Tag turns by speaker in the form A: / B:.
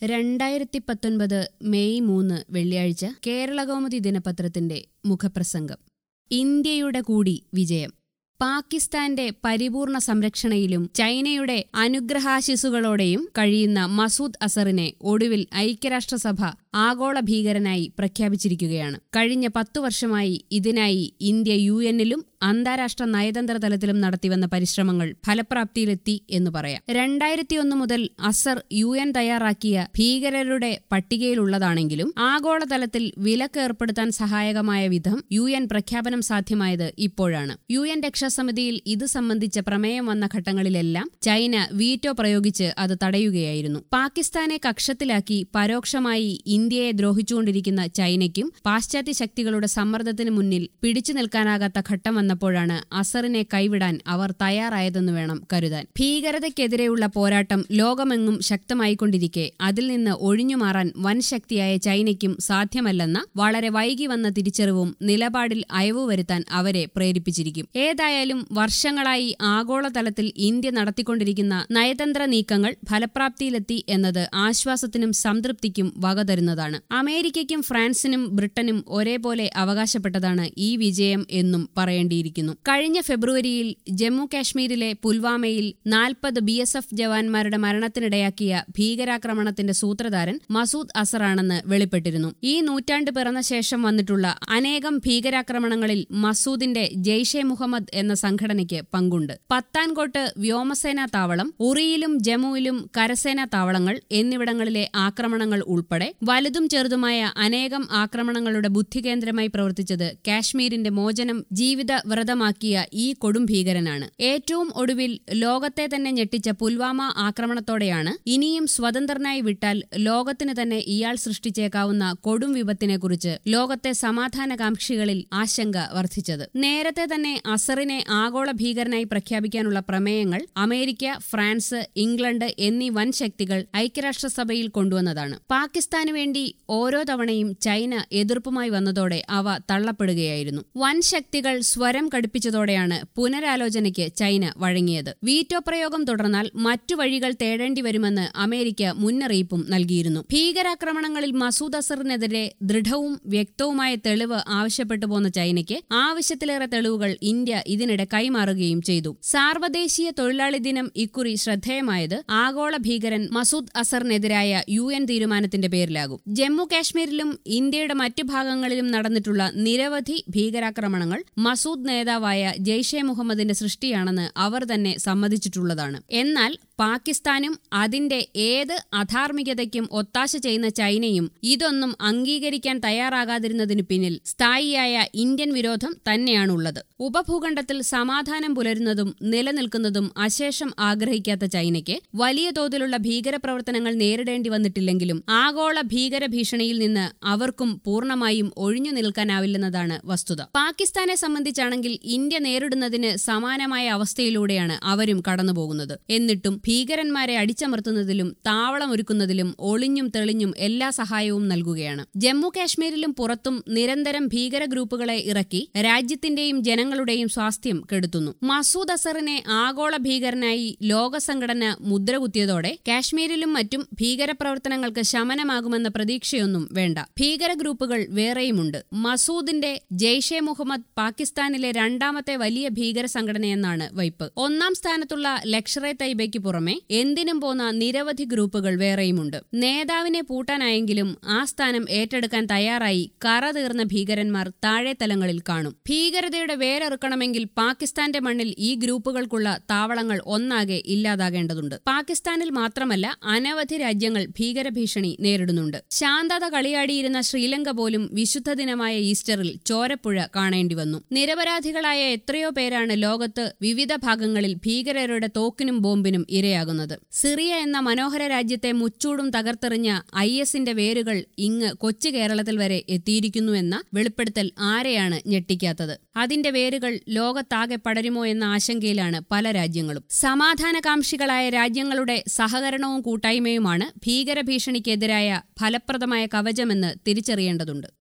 A: രണ്ടായിരത്തി പത്തൊൻപത് മെയ് മൂന്ന് വെള്ളിയാഴ്ച കേരളകൗമുദി ദിനപത്രത്തിന്റെ മുഖപ്രസംഗം ഇന്ത്യയുടെ കൂടി വിജയം പാകിസ്ഥാന്റെ പരിപൂർണ സംരക്ഷണയിലും ചൈനയുടെ അനുഗ്രഹാശിസുകളോടെയും കഴിയുന്ന മസൂദ് അസറിനെ ഒടുവിൽ ഐക്യരാഷ്ട്രസഭ ആഗോള ഭീകരനായി പ്രഖ്യാപിച്ചിരിക്കുകയാണ് കഴിഞ്ഞ പത്തു വർഷമായി ഇതിനായി ഇന്ത്യ യു എന്നിലും അന്താരാഷ്ട്ര നയതന്ത്ര തലത്തിലും നടത്തിവന്ന പരിശ്രമങ്ങൾ ഫലപ്രാപ്തിയിലെത്തി എന്ന് പറയാം രണ്ടായിരത്തിയൊന്ന് മുതൽ അസർ യു എൻ തയ്യാറാക്കിയ ഭീകരരുടെ പട്ടികയിലുള്ളതാണെങ്കിലും ആഗോളതലത്തിൽ വിലക്ക് ഏർപ്പെടുത്താൻ സഹായകമായ വിധം യു എൻ പ്രഖ്യാപനം സാധ്യമായത് ഇപ്പോഴാണ് യു എൻ രക്ഷാസമിതിയിൽ ഇത് സംബന്ധിച്ച പ്രമേയം വന്ന ഘട്ടങ്ങളിലെല്ലാം ചൈന വീറ്റോ പ്രയോഗിച്ച് അത് തടയുകയായിരുന്നു പാകിസ്ഥാനെ കക്ഷത്തിലാക്കി പരോക്ഷമായി ഇന്ത്യയെ ദ്രോഹിച്ചുകൊണ്ടിരിക്കുന്ന ചൈനയ്ക്കും പാശ്ചാത്യ ശക്തികളുടെ സമ്മർദ്ദത്തിന് മുന്നിൽ പിടിച്ചു നിൽക്കാനാകാത്ത ഘട്ടം വന്നപ്പോഴാണ് അസറിനെ കൈവിടാൻ അവർ തയ്യാറായതെന്ന് വേണം കരുതാൻ ഭീകരതയ്ക്കെതിരെയുള്ള പോരാട്ടം ലോകമെങ്ങും ശക്തമായിക്കൊണ്ടിരിക്കെ അതിൽ നിന്ന് ഒഴിഞ്ഞുമാറാൻ വൻ ശക്തിയായ ചൈനയ്ക്കും സാധ്യമല്ലെന്ന വളരെ വൈകി വന്ന തിരിച്ചറിവും നിലപാടിൽ അയവ് വരുത്താൻ അവരെ പ്രേരിപ്പിച്ചിരിക്കും ഏതായാലും വർഷങ്ങളായി ആഗോളതലത്തിൽ ഇന്ത്യ നടത്തിക്കൊണ്ടിരിക്കുന്ന നയതന്ത്ര നീക്കങ്ങൾ ഫലപ്രാപ്തിയിലെത്തി എന്നത് ആശ്വാസത്തിനും സംതൃപ്തിക്കും വകതരുന്നതാണ് അമേരിക്കയ്ക്കും ഫ്രാൻസിനും ബ്രിട്ടനും ഒരേപോലെ അവകാശപ്പെട്ടതാണ് ഈ വിജയം എന്നും പറയേണ്ടിയിരിക്കുന്നു കഴിഞ്ഞ ഫെബ്രുവരിയിൽ ജമ്മു കാശ്മീരിലെ പുൽവാമയിൽ നാൽപ്പത് ബി എസ് എഫ് ജവാന്മാരുടെ മരണത്തിനിടയാക്കിയ ഭീകരാക്രമണത്തിന്റെ സൂത്രധാരൻ മസൂദ് അസറാണെന്ന് വെളിപ്പെട്ടിരുന്നു ഈ നൂറ്റാണ്ട് പിറന്ന ശേഷം വന്നിട്ടുള്ള അനേകം ഭീകരാക്രമണങ്ങളിൽ മസൂദിന്റെ ജെയ്ഷെ മുഹമ്മദ് എന്ന സംഘടനയ്ക്ക് പങ്കുണ്ട് പത്താൻകോട്ട് വ്യോമസേനാ താവളം ഉറിയിലും ജമ്മുവിലും കരസേനാ താവളങ്ങൾ എന്നിവിടങ്ങളിലെ ആക്രമണങ്ങൾ ഉൾപ്പെടെ വലുതും ചെറുതുമായ അനേകം ആക്രമണങ്ങളുടെ ബുദ്ധികേന്ദ്രമായി പ്രവർത്തിച്ചത് കാശ്മീരിന്റെ മോചനം ജീവിത വ്രതമാക്കിയ ഈ കൊടും ഭീകരനാണ് ഏറ്റവും ഒടുവിൽ ലോകത്തെ തന്നെ ഞെട്ടിച്ച പുൽവാമ ആക്രമണത്തോടെയാണ് ഇനിയും സ്വതന്ത്രനായി വിട്ടാൽ ലോകത്തിന് തന്നെ ഇയാൾ സൃഷ്ടിച്ചേക്കാവുന്ന കൊടും വിപത്തിനെക്കുറിച്ച് ലോകത്തെ സമാധാനകാംക്ഷികളിൽ ആശങ്ക വർദ്ധിച്ചത് നേരത്തെ തന്നെ അസറിനെ ആഗോള ഭീകരനായി പ്രഖ്യാപിക്കാനുള്ള പ്രമേയങ്ങൾ അമേരിക്ക ഫ്രാൻസ് ഇംഗ്ലണ്ട് എന്നീ വൻ ശക്തികൾ ഐക്യരാഷ്ട്രസഭയിൽ കൊണ്ടുവന്നതാണ് പാകിസ്ഥാനു വേണ്ടി ഓരോ തവണയും ചൈന എതിർപ്പുമായി വന്നതോടെ അവ തള്ളപ്പെടുകയായിരുന്നു വൻ ശക്തികൾ സ്വരം കടുപ്പിച്ചതോടെയാണ് പുനരാലോചനയ്ക്ക് ചൈന വഴങ്ങിയത് വീറ്റോ പ്രയോഗം തുടർന്നാൽ മറ്റു വഴികൾ തേടേണ്ടി വരുമെന്ന് അമേരിക്ക മുന്നറിയിപ്പും നൽകിയിരുന്നു ഭീകരാക്രമണങ്ങളിൽ മസൂദ് അസറിനെതിരെ ദൃഢവും വ്യക്തവുമായ തെളിവ് ആവശ്യപ്പെട്ടു പോന്ന ചൈനയ്ക്ക് ആവശ്യത്തിലേറെ തെളിവുകൾ ഇന്ത്യ ഇതിനിടെ കൈമാറുകയും ചെയ്തു സാർവദേശീയ തൊഴിലാളി ദിനം ഇക്കുറി ശ്രദ്ധേയമായത് ആഗോള ഭീകരൻ മസൂദ് അസറിനെതിരായ യു എൻ തീരുമാനത്തിന്റെ പേരിലാകും ജമ്മു കാശ്മീരിലും ഇന്ത്യയുടെ മറ്റു ഭാഗങ്ങളിലും നടന്നിട്ടുള്ള നിരവധി ഭീകരാക്രമണങ്ങൾ മസൂദ് നേതാവായ ജെയ്ഷെ മുഹമ്മദിന്റെ സൃഷ്ടിയാണെന്ന് അവർ തന്നെ സമ്മതിച്ചിട്ടുള്ളതാണ് എന്നാൽ പാകിസ്ഥാനും അതിന്റെ ഏത് അധാർമികതയ്ക്കും ഒത്താശ ചെയ്യുന്ന ചൈനയും ഇതൊന്നും അംഗീകരിക്കാൻ തയ്യാറാകാതിരുന്നതിനു പിന്നിൽ സ്ഥായിയായ ഇന്ത്യൻ വിരോധം തന്നെയാണുള്ളത് ഉപഭൂഖണ്ഡത്തിൽ സമാധാനം പുലരുന്നതും നിലനിൽക്കുന്നതും അശേഷം ആഗ്രഹിക്കാത്ത ചൈനയ്ക്ക് വലിയ തോതിലുള്ള ഭീകരപ്രവർത്തനങ്ങൾ നേരിടേണ്ടി വന്നിട്ടില്ലെങ്കിലും ആഗോള ഭീകര ഭീഷണിയിൽ നിന്ന് അവർക്കും പൂർണ്ണമായും ഒഴിഞ്ഞു നിൽക്കാനാവില്ലെന്നതാണ് വസ്തുത പാകിസ്ഥാനെ സംബന്ധിച്ചാണെങ്കിൽ ഇന്ത്യ നേരിടുന്നതിന് സമാനമായ അവസ്ഥയിലൂടെയാണ് അവരും കടന്നുപോകുന്നത് എന്നിട്ടും ഭീകരന്മാരെ അടിച്ചമർത്തുന്നതിലും താവളമൊരുക്കുന്നതിലും ഒളിഞ്ഞും തെളിഞ്ഞും എല്ലാ സഹായവും നൽകുകയാണ് ജമ്മു കാശ്മീരിലും പുറത്തും നിരന്തരം ഭീകര ഗ്രൂപ്പുകളെ ഇറക്കി രാജ്യത്തിന്റെയും ജനങ്ങളുടെയും സ്വാസ്ഥ്യം കെടുത്തുന്നു മസൂദ് അസറിനെ ആഗോള ഭീകരനായി ലോകസംഘടന മുദ്രകുത്തിയതോടെ കാശ്മീരിലും മറ്റും ഭീകരപ്രവർത്തനങ്ങൾക്ക് ശമനമാകുമെന്ന പ്രതീക്ഷയൊന്നും വേണ്ട ഭീകര ഗ്രൂപ്പുകൾ വേറെയുമുണ്ട് മസൂദിന്റെ ജെയ്ഷെ മുഹമ്മദ് പാകിസ്ഥാനിലെ രണ്ടാമത്തെ വലിയ ഭീകര സംഘടനയെന്നാണ് വൈപ്പ് ഒന്നാം സ്ഥാനത്തുള്ള ലക്ഷറെ തൈബയ്ക്ക് പുറമെ എന്തിനും പോന്ന നിരവധി ഗ്രൂപ്പുകൾ വേറെയുമുണ്ട് നേതാവിനെ പൂട്ടാനായെങ്കിലും ആ സ്ഥാനം ഏറ്റെടുക്കാൻ തയ്യാറായി കറ തീർന്ന ഭീകരന്മാർ താഴെത്തലങ്ങളിൽ കാണും ഭീകരതയുടെ വേരെറുക്കണമെങ്കിൽ പാകിസ്ഥാന്റെ മണ്ണിൽ ഈ ഗ്രൂപ്പുകൾക്കുള്ള താവളങ്ങൾ ഒന്നാകെ ഇല്ലാതാകേണ്ടതുണ്ട് പാകിസ്ഥാനിൽ മാത്രമല്ല അനവധി രാജ്യങ്ങൾ ഭീകരഭീഷണി നേരിടുന്നുണ്ട് ശാന്തത കളിയാടിയിരുന്ന ശ്രീലങ്ക പോലും വിശുദ്ധ ദിനമായ ഈസ്റ്ററിൽ ചോരപ്പുഴ കാണേണ്ടി വന്നു നിരപരാധികളായ എത്രയോ പേരാണ് ലോകത്ത് വിവിധ ഭാഗങ്ങളിൽ ഭീകരരുടെ തോക്കിനും ബോംബിനും ഇരയാകുന്നത് സിറിയ എന്ന മനോഹര രാജ്യത്തെ മുച്ചൂടും തകർത്തെറിഞ്ഞ ഐ എസിന്റെ വേരുകൾ ഇങ്ങ് കൊച്ചു കേരളത്തിൽ വരെ എത്തിയിരിക്കുന്നുവെന്ന വെളിപ്പെടുത്തൽ ആരെയാണ് ഞെട്ടിക്കാത്തത് അതിന്റെ വേരുകൾ ലോകത്താകെ പടരുമോ എന്ന ആശങ്കയിലാണ് പല രാജ്യങ്ങളും സമാധാനകാംക്ഷികളായ രാജ്യങ്ങളുടെ സഹകരണവും കൂട്ടായ്മയുമാണ് ഭീകരഭീഷണിക്കെതിരായ ഫലപ്രദമായ കവചമെന്ന് തിരിച്ചറിയേണ്ടതുണ്ട്